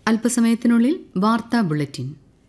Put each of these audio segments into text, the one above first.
അല്പസമയത്തിനുള്ളിൽ വാർത്താ ബുള്ളറ്റിൻ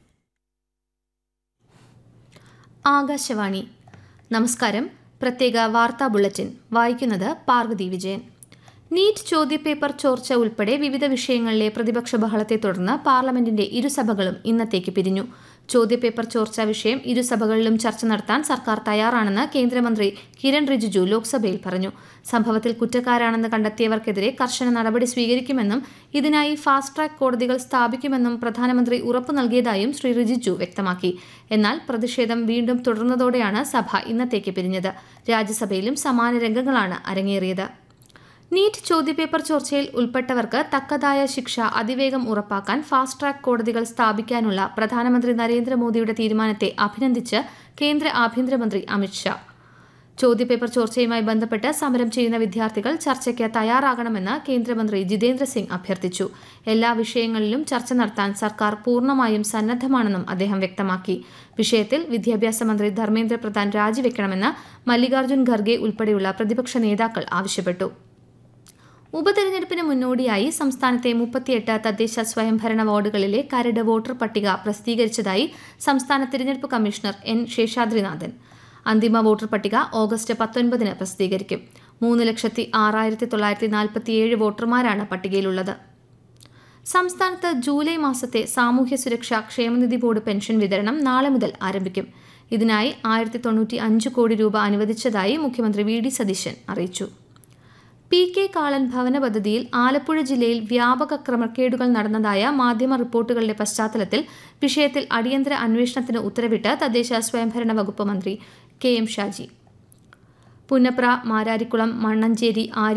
ആകാശവാണി നമസ്കാരം പ്രത്യേക വാർത്താ ബുള്ളറ്റിൻ വായിക്കുന്നത് പാർവതി വിജയൻ നീറ്റ് ചോദ്യപേപ്പർ ചോർച്ച ഉൾപ്പെടെ വിവിധ വിഷയങ്ങളിലെ പ്രതിപക്ഷ ബഹളത്തെ തുടർന്ന് പാർലമെന്റിന്റെ ഇരുസഭകളും ഇന്നത്തേക്ക് പിരിഞ്ഞു ചോദ്യപേപ്പർ ചോർച്ച വിഷയം ഇരുസഭകളിലും ചർച്ച നടത്താൻ സർക്കാർ തയ്യാറാണെന്ന് കേന്ദ്രമന്ത്രി കിരൺ റിജിജു ലോക്സഭയിൽ പറഞ്ഞു സംഭവത്തിൽ കുറ്റക്കാരാണെന്ന് കണ്ടെത്തിയവർക്കെതിരെ കർശന നടപടി സ്വീകരിക്കുമെന്നും ഇതിനായി ഫാസ്റ്റ് ട്രാക്ക് കോടതികൾ സ്ഥാപിക്കുമെന്നും പ്രധാനമന്ത്രി ഉറപ്പു നൽകിയതായും ശ്രീ റിജിജു വ്യക്തമാക്കി എന്നാൽ പ്രതിഷേധം വീണ്ടും തുടർന്നതോടെയാണ് സഭ ഇന്നത്തേക്ക് പിരിഞ്ഞത് രാജ്യസഭയിലും സമാന രംഗങ്ങളാണ് അരങ്ങേറിയത് നീറ്റ് ചോദ്യപേപ്പർ ചോർച്ചയിൽ ഉൾപ്പെട്ടവർക്ക് തക്കതായ ശിക്ഷ അതിവേഗം ഉറപ്പാക്കാൻ ഫാസ്റ്റ് ട്രാക്ക് കോടതികൾ സ്ഥാപിക്കാനുള്ള പ്രധാനമന്ത്രി നരേന്ദ്രമോദിയുടെ തീരുമാനത്തെ അഭിനന്ദിച്ച് കേന്ദ്ര ആഭ്യന്തരമന്ത്രി അമിത്ഷാ ചോദ്യപേപ്പർ ചോർച്ചയുമായി ബന്ധപ്പെട്ട് സമരം ചെയ്യുന്ന വിദ്യാർത്ഥികൾ ചർച്ചയ്ക്ക് തയ്യാറാകണമെന്ന് കേന്ദ്രമന്ത്രി ജിതേന്ദ്ര സിംഗ് അഭ്യർത്ഥിച്ചു എല്ലാ വിഷയങ്ങളിലും ചർച്ച നടത്താൻ സർക്കാർ പൂർണ്ണമായും സന്നദ്ധമാണെന്നും അദ്ദേഹം വ്യക്തമാക്കി വിഷയത്തിൽ വിദ്യാഭ്യാസ മന്ത്രി ധർമ്മേന്ദ്ര പ്രധാൻ രാജിവെക്കണമെന്ന് മല്ലികാർജ്ജുൻ ഖർഗെ ഉൾപ്പെടെയുള്ള പ്രതിപക്ഷ നേതാക്കൾ ആവശ്യപ്പെട്ടു ഉപതെരഞ്ഞെടുപ്പിന് മുന്നോടിയായി സംസ്ഥാനത്തെ മുപ്പത്തിയെട്ട് തദ്ദേശ സ്വയംഭരണ വാർഡുകളിലെ കരട് വോട്ടർ പട്ടിക പ്രസിദ്ധീകരിച്ചതായി സംസ്ഥാന തിരഞ്ഞെടുപ്പ് കമ്മീഷണർ എൻ ശേഷാദ്രിനാഥൻ അന്തിമ വോട്ടർ പട്ടിക ഓഗസ്റ്റ് പത്തൊൻപതിന് പ്രസിദ്ധീകരിക്കും മൂന്ന് ലക്ഷത്തി ആറായിരത്തി തൊള്ളായിരത്തി നാൽപ്പത്തിയേഴ് വോട്ടർമാരാണ് പട്ടികയിലുള്ളത് സംസ്ഥാനത്ത് ജൂലൈ മാസത്തെ സാമൂഹ്യ സുരക്ഷാ ക്ഷേമനിധി ബോർഡ് പെൻഷൻ വിതരണം നാളെ മുതൽ ആരംഭിക്കും ഇതിനായി ആയിരത്തി തൊണ്ണൂറ്റി അഞ്ച് കോടി രൂപ അനുവദിച്ചതായി മുഖ്യമന്ത്രി വി ഡി സതീശൻ അറിയിച്ചു പി കെ കാളൻ ഭവന പദ്ധതിയിൽ ആലപ്പുഴ ജില്ലയിൽ വ്യാപക ക്രമക്കേടുകൾ നടന്നതായ മാധ്യമ റിപ്പോർട്ടുകളുടെ പശ്ചാത്തലത്തിൽ വിഷയത്തിൽ അടിയന്തര അന്വേഷണത്തിന് ഉത്തരവിട്ട് തദ്ദേശ സ്വയംഭരണ വകുപ്പ് മന്ത്രി കെ എം ഷാജി പുന്നപ്ര മാരാരിക്കുളം മണ്ണഞ്ചേരി ആര്യ